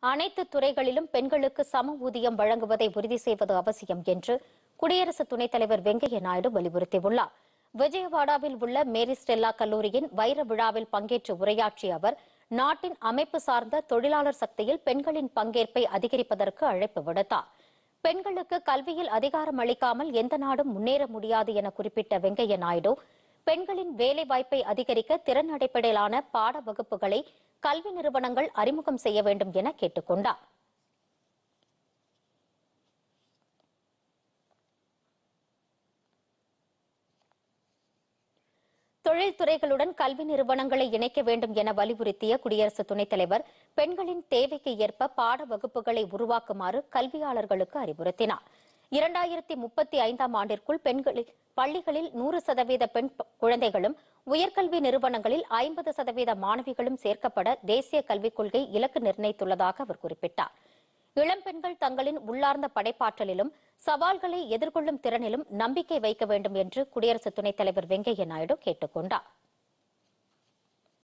அனைத்து துறைகளிலும் பெண்களுக்கு சம ஊதியம் வழங்குவதை உறுதி செய்வது அவசியம் என்று குடியரசு துணைத் தலைவர் வெங்கையா நாயுடு வலியுறுத்தியுள்ளார் விஜயவாடாவில் உள்ள மேரி ஸ்டெல்லா கல்லூரியின் வைர விழாவில் பங்கேற்று உரையாற்றிய அவர் நாட்டின் அமைப்பு சார்ந்த தொழிலாளர் சக்தியில் பெண்களின் பங்கேற்பை அதிகரிப்பதற்கு அழைப்பு விடுத்தார் பெண்களுக்கு கல்வியில் அதிகாரம் அளிக்காமல் எந்த நாடும் முன்னேற முடியாது என குறிப்பிட்ட வெங்கையா நாயுடு பெண்களின் வேலை வாய்ப்பை அதிகரிக்க திறன் அடிப்படையிலான பாட வகுப்புகளை கல்வி நிறுவனங்கள் அறிமுகம் செய்ய வேண்டும் என கேட்டுக் கொண்டார் தொழில்துறைகளுடன் கல்வி நிறுவனங்களை இணைக்க வேண்டும் என வலியுறுத்திய குடியரசு துணைத் தலைவர் பெண்களின் தேவைக்கு ஏற்ப பாட வகுப்புகளை உருவாக்குமாறு கல்வியாளர்களுக்கு அறிவுறுத்தினார் இரண்டாயிரத்தி முப்பத்தி ஐந்தாம் ஆண்டிற்குள் பெண்களில் பள்ளிகளில் நூறு சதவீத பெண் ப- குழந்தைகளும் உயர்கல்வி நிறுவனங்களில் ஐம்பது சதவீத மாணவிகளும் சேர்க்கப்பட தேசிய கல்விக் கொள்கை இலக்கு நிர்ணயித்துள்ளதாக அவர் குறிப்பிட்டார் இளம் பெண்கள் தங்களின் உள்ளார்ந்த படைப்பாற்றலிலும் சவால்களை எதிர்கொள்ளும் திறனிலும் நம்பிக்கை வைக்க வேண்டும் என்று குடியரசு துணைத் தலைவர் வெங்கையா நாயுடு கேட்டுக் கொண்டார்